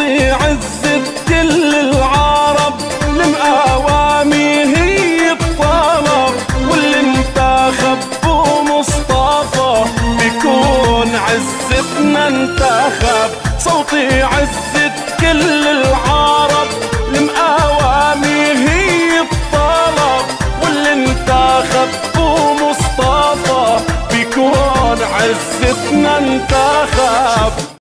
صوتي عزة كل العرب المقاوامي هي الطلب واللي انتخب مصطفى بيكون عزتنا انتخب صوتي عزة كل العرب المقاوامي هي الطلب واللي انتخب مصطفى بيكون عزتنا انتخب